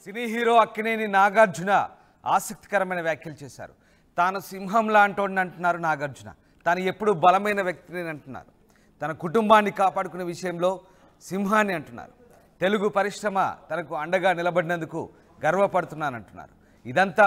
cine hero Akkineni Nagarjuna ఆసక్తికరమైన వ్యాఖ్యలు చేశారు తాను సింహం లాంటోడిని అంటున్నారు నాగార్జున తాను ఎప్పుడు బలమైన వ్యక్తిని అంటున్నారు తన కుటుంబాన్ని కాపాడుకునే విషయంలో సింహాన్ని అంటున్నారు తెలుగు పరిశ్రమ తనకు అండగా నిలబడినందుకు గర్వపడుతున్నానంటున్నారు ఇదంతా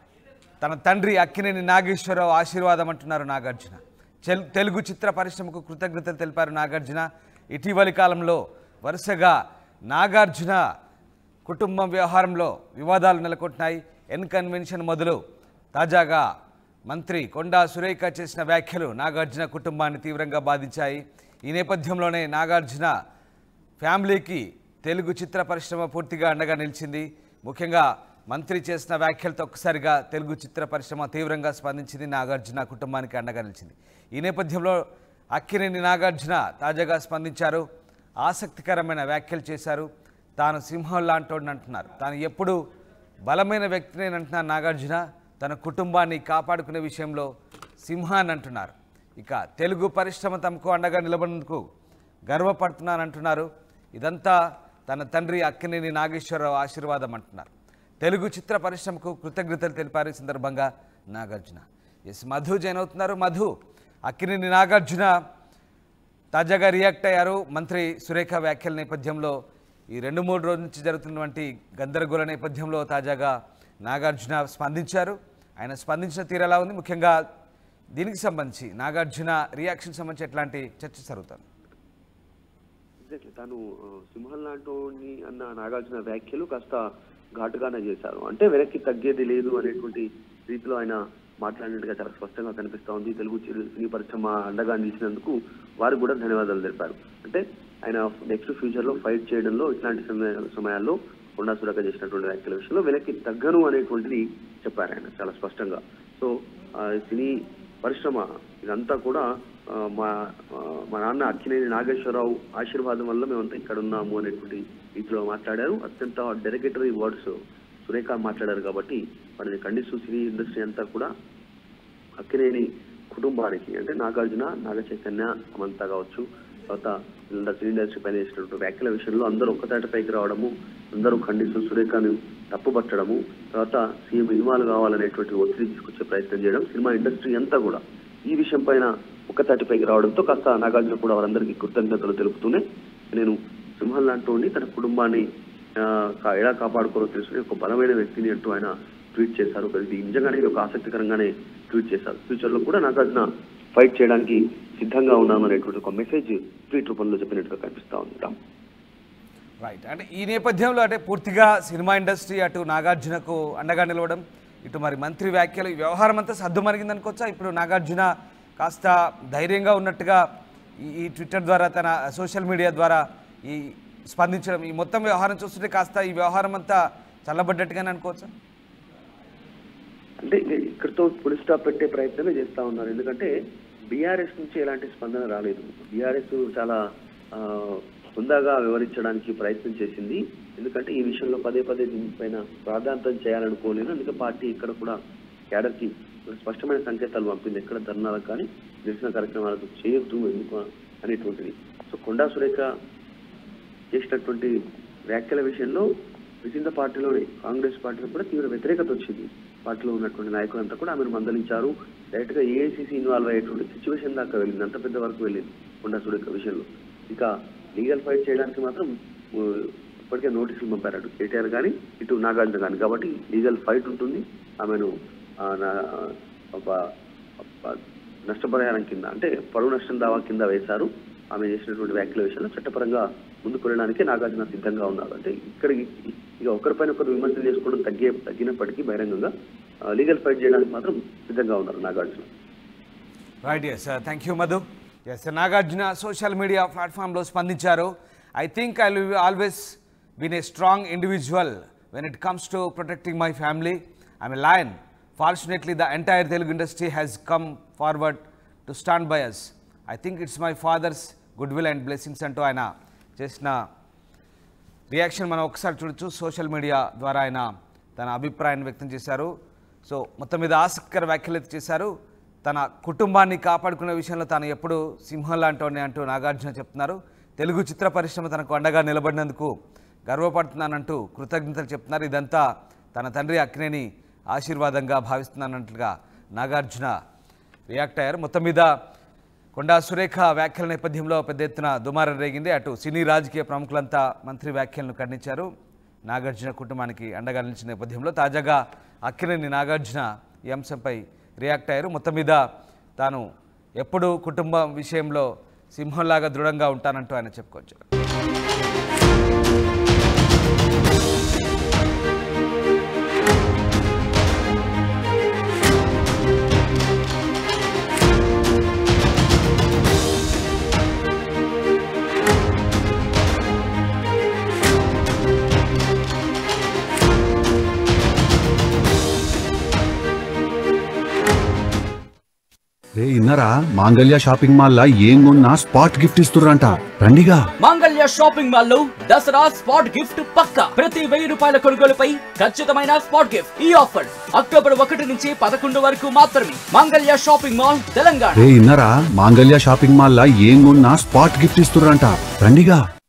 తన తండ్రి అక్కినేని నాగేశ్వరరావు ఆశీర్వాదం అంటున్నారు నాగార్జున చెల్- తెలుగు చిత్ర పరిశ్రమకు కృతజ్ఞతలు తెలిపారు నాగార్జున ఇటీవలి కాలంలో వరుసగా నాగార్జున కుటుంబం వ్యవహారంలో వివాదాలు నెలకొంటున్నాయి ఎన్ కన్వెన్షన్ మొదలు తాజాగా మంత్రి కొండా సురేఖ చేసిన వ్యాఖ్యలు నాగార్జున కుటుంబాన్ని తీవ్రంగా బాధించాయి ఈ నేపథ్యంలోనే నాగార్జున ఫ్యామిలీకి తెలుగు చిత్ర పరిశ్రమ పూర్తిగా అండగా నిలిచింది ముఖ్యంగా మంత్రి చేసిన వ్యాఖ్యలతో ఒక్కసారిగా తెలుగు చిత్ర పరిశ్రమ తీవ్రంగా స్పందించింది నాగార్జున కుటుంబానికి అండగా నిలిచింది ఈ నేపథ్యంలో అక్కినేని నాగార్జున తాజాగా స్పందించారు ఆసక్తికరమైన వ్యాఖ్యలు చేశారు తాను సింహం లాంటోడిని అంటున్నారు తాను ఎప్పుడు బలమైన వ్యక్తిని అంటున్నారు నాగార్జున తన కుటుంబాన్ని కాపాడుకునే విషయంలో సింహాన్ని అంటున్నారు ఇక తెలుగు పరిశ్రమ తమకు అండగా నిలబడినందుకు గర్వపడుతున్నానంటున్నారు ఇదంతా తన తండ్రి అక్కినేని నాగేశ్వరరావు ఆశీర్వాదం అంటున్నారు తెలుగు చిత్ర పరిశ్రమకు కృతజ్ఞతలు తెలిపారు ఈ సందర్భంగా నాగార్జున ఎస్ మధు జైన్ అవుతున్నారు మధు అక్కినేని నాగార్జున తాజాగా రియాక్ట్ అయ్యారు మంత్రి సురేఖ వ్యాఖ్యల నేపథ్యంలో ఈ రెండు మూడు రోజుల నుంచి జరుగుతున్నటువంటి గందరగోళ నేపథ్యంలో తాజాగా నాగార్జున స్పందించారు ఆయన స్పందించిన తీరు ఎలా ఉంది ముఖ్యంగా దీనికి సంబంధించి నాగార్జున రియాక్షన్ సంబంధించి ఎట్లాంటి చర్చ జరుగుతుంది ఎగ్జాక్ట్లీ తాను ఆ, సింహం లాంటి అన్న నాగార్జున వ్యాఖ్యలు కాస్త ఘాటుగానే చేశారు అంటే వెనక్కి తగ్గేది లేదు అనేటువంటి రీతిలో ఆయన మాట్లాడినట్టుగా చాలా స్పష్టంగా కనిపిస్తా ఉంది తెలుగు చిరు- సినీ పరిశ్రమ అండగా నిలిచినందుకు వారికి కూడా ధన్యవాదాలు తెలిపారు అంటే ఆయన నెక్స్ట్ ఫ్యూచర్ లో ఫైట్ చేయడంలో ఇట్లాంటి సమయ- సమయాల్లో కొండా సురక చేసినటువంటి వ్యాఖ్యల విషయంలో వెనక్కి తగ్గను అనేటువంటిది చెప్పారు ఆయన చాలా స్పష్టంగా సో ఆ, సినీ పరిశ్రమ ఇదంతా కూడా ఆ, మా ఆ, మా నాన్న అక్కినేని నాగేశ్వరరావు ఆశీర్వాదం వల్ల మేమంతా ఇక్కడ ఉన్నాము అనేటువంటి రీతిలో మాట్లాడారు అత్యంత డెరిగేటరీ వర్డ్స్ సురేఖ మాట్లాడారు కాబట్టి వారిని ఖండిస్తూ సినీ ఇండస్ట్రీ అంతా కూడా అక్కినేని కుటుంబానికి అంటే నాగార్జున నాగ చైతన్య అమంతా కావచ్చు తర్వాత వీళ్ళంతా సినీ ఇండస్ట్రీ పైన చేసినటువంటి వ్యాఖ్యల విషయంలో అందరూ ఒక్కతాటిపైకి రావడము అందరూ ఖండిస్తూ సురేఖను తప్పుపట్టడము తర్వాత సీఎం ఇన్వాల్వ్ కావాలనేటువంటి ఒత్తిడి తీసుకొచ్చే ప్రయత్నం చేయడం సినిమా ఇండస్ట్రీ అంతా కూడా ఈ విషయం పైన ఒక్కతాటిపైకి రావడంతో కాస్త నాగార్జున కూడా వారందరికీ కృతజ్ఞతలు తెలుపుతూనే నేను సింహం లాంటి తన కుటుంబాన్ని ఆ, కా- ఎలా కాపాడుకోరో తెలుసుకుని ఒక బలమైన వ్యక్తిని అంటూ ఆయన ట్వీట్ చేశారు ఇది నిజంగానే ఇది ఒక ఆసక్తికరంగానే ట్వీట్ చేశారు ఫ్యూచర్ లో కూడా నాగార్జున ఫైట్ చేయడానికి సిద్ధంగా ఉన్నాను అనేటువంటి ఒక మెసేజ్ ట్వీట్ రూపంలో చెప్పినట్టుగా కనిపిస్తా ఉంది రామ్ రైట్ అంటే ఈ నేపథ్యంలో అంటే పూర్తిగా సినిమా ఇండస్ట్రీ అటు నాగార్జునకు అండగా నిలవడం ఇటు మరి మంత్రి వ్యాఖ్యలు ఈ వ్యవహారం అంతా సర్దు మరిగింది అనుకోవచ్చా ఇప్పుడు నాగార్జున కాస్త ధైర్యంగా ఉన్నట్టుగా ఈ ఈ ట్విట్టర్ ద్వారా తన సోషల్ మీడియా ద్వారా ఈ స్పందించడం ఈ మొత్తం వ్యవహారం చూస్తుంటే కాస్త ఈ వ్యవహారం అంతా చల్లబడ్డట్టుగానే అనుకోవచ్చా అంటే ఇక ఇక్కడితో ఫుల్ స్టాప్ పెట్టే ప్రయత్నమే చేస్తా ఉన్నారు ఎందుకంటే బీఆర్ఎస్ నుంచి ఎలాంటి స్పందన రాలేదు బీఆర్ఎస్ చాలా ఆ, హుందాగా వివరించడానికి ప్రయత్నం చేసింది ఎందుకంటే ఈ విషయంలో పదే పదే దీనిపైన ప్రాధాన్యత చేయాలనుకోలేదు అందుకే పార్టీ ఇక్కడ కూడా క్యాడర్ కి స్పష్టమైన సంకేతాలు పంపింది ఎక్కడ ధర్నాలకు కానీ నిరసన కార్యక్రమాలకు చేయొద్దు ఎందుకు అనేటువంటిది సో కొండా సురేఖ చేసినటువంటి వ్యాఖ్యల విషయంలో విచిత్ర పార్టీలోని కాంగ్రెస్ పార్టీలో కూడా తీవ్ర వ్యతిరేకత వచ్చింది పార్టీలో ఉన్నటువంటి నాయకులంతా కూడా ఆమెను మందలించారు డైరెక్ట్ గా ఏఐసిసి ఇన్వాల్వ్ అయ్యేటువంటి సిచ్యువేషన్ దాకా వెళ్ళింది అంత పెద్ద వరకు వెళ్ళింది కొండా సురేఖ విషయంలో ఇక లీగల్ ఫైట్ చేయడానికి మాత్రం ఊ, ఇప్పటికే నోటీసులు పంపారు అటు కేటీఆర్ కానీ ఇటు నాగార్జున కానీ కాబట్టి లీగల్ ఫైట్ ఉంటుంది ఆమెను ఆ, నా- ఒక ఒక నష్టపరిహారం కింద అంటే పరువు నష్టం దావా కింద వేశారు ఆమె చేసినటువంటి వ్యాఖ్యల విషయంలో చట్టపరంగా ముందుకు వెళ్ళడానికి నాగార్జున సిద్ధంగా ఉన్నారు అంటే ఇక్కడ ఇక ఒకరిపైన ఒకరు విమర్శలు చేసుకోవడం తగ్గే తగ్గినప్పటికీ బహిరంగంగా లీగల్ ఫైట్ చేయడానికి మాత్రం సిద్ధంగా ఉన్నారు Nagarjuna right yes thank you Madhu yes Nagarjuna social media ప్లాట్ఫామ్లో స్పందించారు I think I will always been a strong individual when it comes to protecting my family I'm a lion fortunately the entire Telugu industry has come forward to stand by us I think it's my father's good will and blessings అంటూ ఆయన చేసిన reaction మనం ఒకసారి చూడొచ్చు social media ద్వారా ఆయన తన అభిప్రాయాన్ని వ్యక్తం చేశారు సో మొత్తం మీద ఆసక్తికర వ్యాఖ్యలు అయితే చేశారు తన కుటుంబాన్ని కాపాడుకునే విషయంలో తాను ఎప్పుడు సింహం లాంటి అంటూ నాగార్జున చెప్తున్నారు తెలుగు చిత్ర పరిశ్రమ తనకు అండగా నిలబడినందుకు గర్వపడుతున్నానంటూ కృతజ్ఞతలు చెప్తున్నారు ఇదంతా తన తండ్రి అక్కినేని ఆశీర్వాదంగా భావిస్తున్నానంటుగా నాగార్జున రియాక్ట్ అయ్యారు మొత్తం మీద కొండా సురేఖ వ్యాఖ్యల నేపథ్యంలో పెద్ద ఎత్తున దుమారం రేగింది అటు సినీ రాజకీయ ప్రముఖులంతా మంత్రి వ్యాఖ్యలను ఖండించారు నాగార్జున కుటుంబానికి అండగా నిలిచిన నేపథ్యంలో తాజాగా అక్కినేని నాగార్జున ఈ అంశంపై రియాక్ట్ అయ్యారు మొత్తం మీద తాను ఎప్పుడూ కుటుంబం విషయంలో సింహంలాగా దృఢంగా ఉంటానంటూ ఆయన చెప్పుకొచ్చారు రే ఇన్నరా మాంగళ్య షాపింగ్ మాల్ లా ఏం కొన్నా స్పాట్ గిఫ్ట్ ఇస్తుర్రంట రండిగా మాంగళ్య షాపింగ్ మాల్ లో దసరా స్పాట్ గిఫ్ట్ పక్క ప్రతి వెయ్యి రూపాయల కొనుగోలుపై ఖచ్చితమైన స్పాట్ గిఫ్ట్ ఈ ఆఫర్ అక్టోబర్ ఒకటి నుంచి పదకొండు వరకు మాత్రమే మాంగళ్య షాపింగ్ మాల్ తెలంగాణ రే ఇన్నరా మాంగళ్య షాపింగ్ మాల్ లా ఏం కొన్నా స్పాట్ గిఫ్ట్ ఇస్తుర్రంట రండిగా